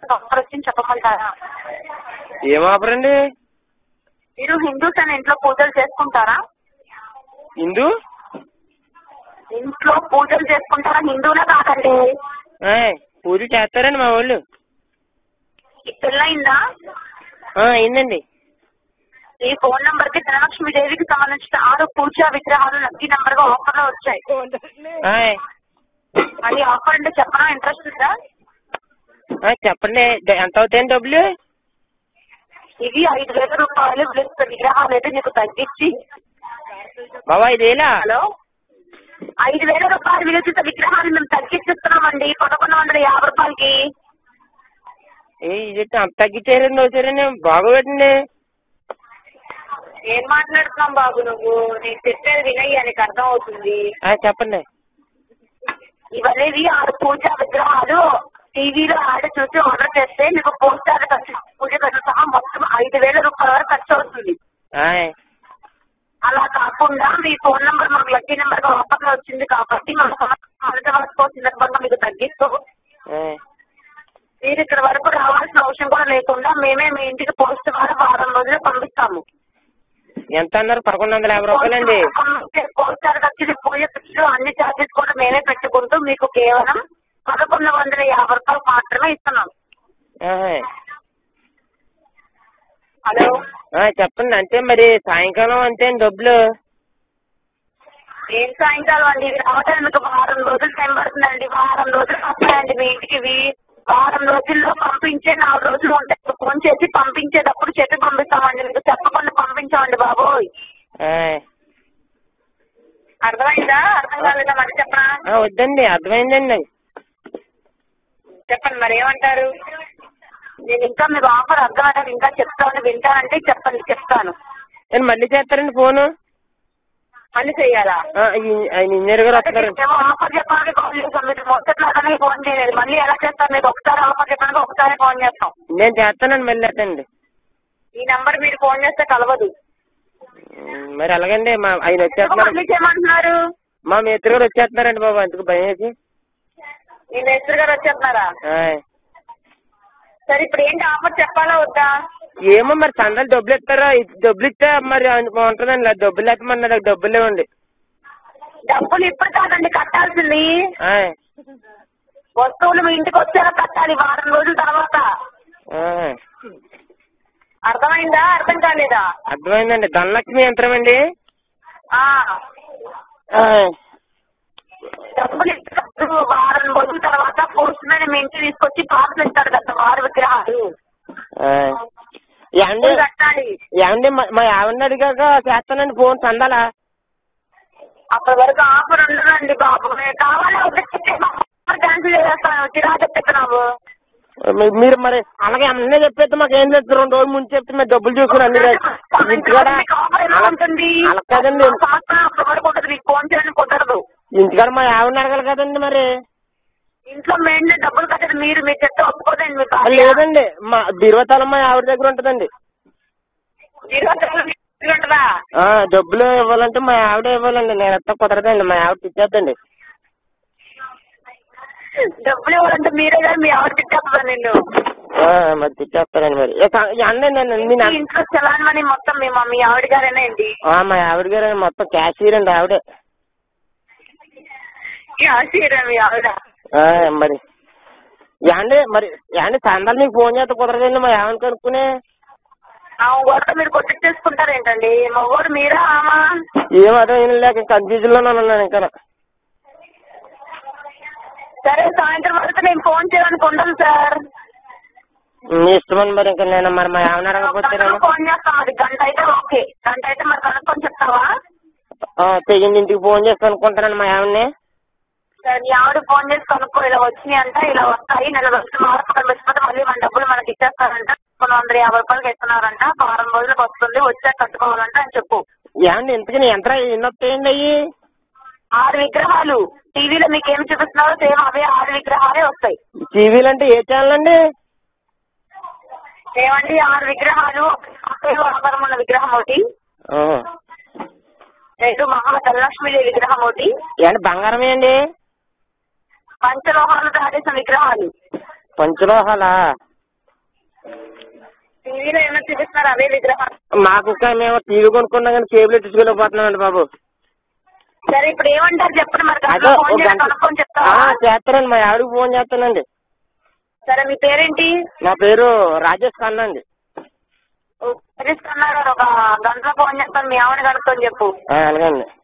Offer వచ్చింది చెప్పమంటారా ఏం ఆఫర్ అండి మీరు హిందూస్ అని ఇంట్లో పూజలు చేసుకుంటారా ఇందు ఇంట్లో పూజలు చేసుకుంటారా హిందువులే కాదండి ఆయ్, పూజ చేస్తారండి మా వాళ్ళు ఈ పెళ్ళయిందా ఆ, అయిందండి ఈ ఫోన్ నంబర్ కి ధనలక్ష్మి దేవికి సంబంధించిన ఆరు పూజా విగ్రహాలు లక్కీ నంబర్ గా ఆఫర్ లో వచ్చాయి ఆయ్, అది ఆఫర్ అంటే చెప్పడం ఇంట్రెస్ట్ ఉందా ఆ, చెప్పండి ద- ఎంత అవుతాయండి డబ్బులు ఇవి ఐదు వేల రూపాయలు విలువ విగ్రహాలు అయితే నీకు తగ్గించి బాబా ఐదేలా హలో ఐదు వేల రూపాయలు విలువ విగ్రహాలు మేము తగ్గించిస్తున్నామండి పదకొండు వందల యాభై రూపాయలకి ఏ ఇది అంత తగ్గించారండి వచ్చారండి బాగోబెట్టండి ఏం మాట్లాడుతున్నాం బాబు నువ్వు నీకు చెప్పేది వినయ్యా నీకు అర్థం అవుతుంది ఆ, చెప్పండి ఇవన్నీ ఆరు పూజా విగ్రహాలు టీవీలో యాడ్ చూసి ఆర్డర్ చేస్తే మీకు పోస్టర్ ఖర్చు పూజ ఖర్చు సహా మొత్తం ఐదు వేల రూపాయల వరకు ఖర్చు అవుతుంది ఆయ్, అలా కాకుండా మీ ఫోన్ నంబర్ మాకు లక్కీ నెంబర్ గా ఆఫర్ లో వచ్చింది కాబట్టి మన సంవత్సరం వరకు సందర్భంగా మీకు తగ్గిస్తూ ఆయ్. మీరు ఇక్కడ వరకు రావాల్సిన అవసరం కూడా లేకుండా మేమే మీ ఇంటికి పోస్ట్ ద్వారా వారం రోజులు పంపిస్తాము ఎంత అన్నారు పదకొండు వందల యాభై రూపాయలండి పోస్టర్ ఖర్చులు పూజ ఖర్చులు అన్ని చార్జెస్ కూడా మేమే పెట్టుకుంటూ మీకు కేవలం పదకొండు వందల యాభై రూపాయలు మాత్రమే ఇస్తున్నాం ఆయ్. హలో ఆ, చెప్పండి అంటే మరి సాయంకాలం అంతే అండి డబ్బులు ఏం సాయంకాలం అండి ఇది రావడానికి మీకు వారం రోజులు టైం పడుతుందండి వారం రోజులు వస్తాయండి మీ ఇంటికి ఇవి వారం రోజుల్లో పంపించే నాలుగు రోజులు ఉంటాయి ఫోన్ చేసి పంపించేటప్పుడు చెప్పి పంపిస్తామండి మీకు చెప్పకుండా పంపించామండి బాబోయ్ ఆయ్. అర్థమైందా అర్థం కాలేదా మరి చెప్పరా ఆ, వద్దండి అర్థమైందండి చెప్పండి మరి ఏమంటారు నేను ఇంకా మీకు ఆఫర్ అర్థమైనా ఇంకా చెప్తాను వింటానంటే చెప్పండి చెప్తాను నేను మళ్ళీ చేస్తారండి ఫోను మళ్ళీ చెయ్యాలా ఆ, ఈ- ఆయన ఇంజనీర్ గారు వస్తున్నారండి ఏమో ఆఫర్ చెప్పడానికి కాల్ చేస్తాం మీరు మొదట్లాగానే ఫోన్ చేయలేదు మళ్ళీ ఎలా చేస్తాం మీకు ఒకసారి ఆఫర్ చెప్పడానికి ఒకసారి ఫోన్ చేస్తాం నేను చేస్తానండి మళ్ళీ అట్టండి ఈ నంబర్ మీరు ఫోన్ చేస్తే కలవదు ఉమ్, మరి అలాగండి మా ఆయన ఎందుకు వచ్చేస్తున్నారు మళ్ళీ చేయమంటున్నారు మా మిత్రులు గారు వచ్చేస్తున్నారండి బాబు అందుకు భయం వేసి మీ మేస్త్రి గారు వచ్చేస్తున్నారా ఆయ్. సరే ఇప్పుడు ఏంటి ఆఫర్ చెప్పాలా వద్దా ఏమో మరి చందాలు డబ్బులు ఇస్తారా ఇది డబ్బులు ఇస్తే మరి అను- బాగుంటుందండి లేదు డబ్బులు లేకపోతే నాకు డబ్బులు ఇవ్వండి డబ్బులు ఇప్పుడు కాదండి కట్టాల్సింది ఆయ్. వస్తువులు మీ ఇంటికి వచ్చాక కట్టాలి వారం రోజుల తర్వాత ఆయ్. అర్థమైందా అర్థం కాలేదా అర్థమైందండి ధనలక్ష్మి యంత్రం అండి ఆ ఆయ్. డబ్బులు ఇచ్చినప్పుడు వారం రోజుల తర్వాత పోస్ట్ మ్యాన్ మీ ఇంటికి తీసుకొచ్చి పార్సల్ ఇస్తాడు కదా వారు విగ్రహాలు ఆయ్. ఏమండి డబ్బులు కట్టాలి ఏమండి మా- మా ఆవిడని అడిగాక చేస్తానండి ఫోన్ చందాలా అప్పటి వరకు ఆఫర్ ఉండదండి బాబు నేను కావాలా క్యాన్సిల్ చేస్తాను చిరా చెప్తున్నావు మీ- మీరు మరి అలాగే అన్నీ చెప్పేస్తే మాకు ఏం లేదు రెండు రోజులు ముందు చెప్తే మేము డబ్బులు చూసుకుని అన్ని రే- ఇంటికాడ మీకు ఆఫర్ ఎలా అలా- ఉంటుంది అలా కాదండి సంవత్సరం అప్పటి వరకు ఉంటుంది మీకు ఫోన్ చేయడానికి కుదరదు ఇంటికాడ మా ఆవిడని అడగాలి కదండి మరి ఇంట్లో మెయిన్ డబ్బులు కట్టదు మీరు మీరు చెప్తే ఒప్పుకోదండి మీ భార్య. లేదండి మా బీరువాతాలం మా ఆవిడ దగ్గర ఉంటుందండి జీరో సెవెన్ జీరో ఉంటుందా ఆ, డబ్బులు ఇవ్వాలంటే మా ఆవిడ ఇవ్వాలండి నేను ఎత్త కుదరదండి మా ఆవిడ తిట్టేద్దండి డబ్బులు ఇవ్వాలంటే మీరే కదా మీ ఆవిడ తిట్టేస్తుందా నిన్ను ఆ, మరి తిట్టేస్తారండి మరి ఏ, కా- ఈ అన్నీ నేను మీ మీ నా- ఇంట్లో చలాన్ మనీ మొత్తం మీ మమ్మీ ఆవిడ గారేనా అండి ఆ, మా ఆవిడ గారు మొత్తం క్యాషియర్ అండి ఆవిడే ఆశీరా మీ ఆవిడ ఆ, మరి యాండి మరి యాండి చందాలు మీకు ఫోన్ చేస్తే కుదరదండి మా ఆవిడ కనుక్కుని ఆమె కూడా మీరు కొట్టించేసుకుంటారు ఏంటండి మగోడు మీరా ఆమా ఏం అర్థం లేక కన్ఫ్యూజన్ లో ఉన్నాను ఇంకా సరే సాయంత్రం వరకు నేను ఫోన్ చేయడానికి ఉండను సార్ మీ ఇష్టమని మరి ఇంకా నేను మరి మా ఆవిడ అడగకపోతే గంటలో ఫోన్ చేస్తాం మరి గంట అయితే ఓకే గంట అయితే మరి కనుక్కొని చెప్తావా తెగింది ఇంటికి ఫోన్ చేసి అనుకుంటానండి మా ఆవిడని సరే నీ ఆవిడ ఫోన్ చేసి కనుక్కో ఇలా వచ్చినాయి అంట ఇలా వస్తాయి నెల రోజులు మార్పు వచ్చిపోతే మళ్ళీ మన డబ్బులు మనకి ఇచ్చేస్తారంట కొన్ని వందల యాభై రూపాయలకి ఇస్తున్నారంట వారం రోజులకు వస్తుంది వచ్చాక కట్టుకోవాలంట అని చెప్పు ఏమండి ఇంతకీ ఎంత ఎన్ని వస్తాయండి అయ్యి ఆరు విగ్రహాలు టీవీలో మీకు ఏం చూపిస్తున్నారో సేమ్ అవే ఆరు విగ్రహాలే వస్తాయి టీవీలు అంటే ఏ ఛానల్ అండి ఏమండి ఆరు విగ్రహాలు అక్కయ్య ఆకారం ఉన్న విగ్రహం ఒకటి ఆ. రెండు మహా ధనలక్ష్మీదేవి విగ్రహం ఒకటి ఏంటి బంగారమే అండి పంచలోహాలు దాటేసిన విగ్రహాలు పంచలోహాలా టీవీలో ఏమైనా చూపిస్తున్నారు అవే విగ్రహాలు మాకు ఇంకా మేము టీవీ కొనుక్కున్నాం కానీ కేబుల్ ఎట్టించుకోలేకపోతున్నామండి బాబు సరే ఇప్పుడు ఏమంటారు చెప్పండి మరి అదే గంటలో ఒక ఫోన్ చేసి గంట కనుక్కొని ఆ, చెప్తావా చేస్తానండి మా ఆవిడకి ఫోన్ చేస్తానండి సరే మీ పేరేంటి నా పేరు రాజేష్ ఖన్నా అండి తెలుసుకున్నారు ఒక గంటలో ఫోన్ చేస్తాను మీ ఆవిడ కనుక్కొని చెప్పు ఆ, అలాగే అండి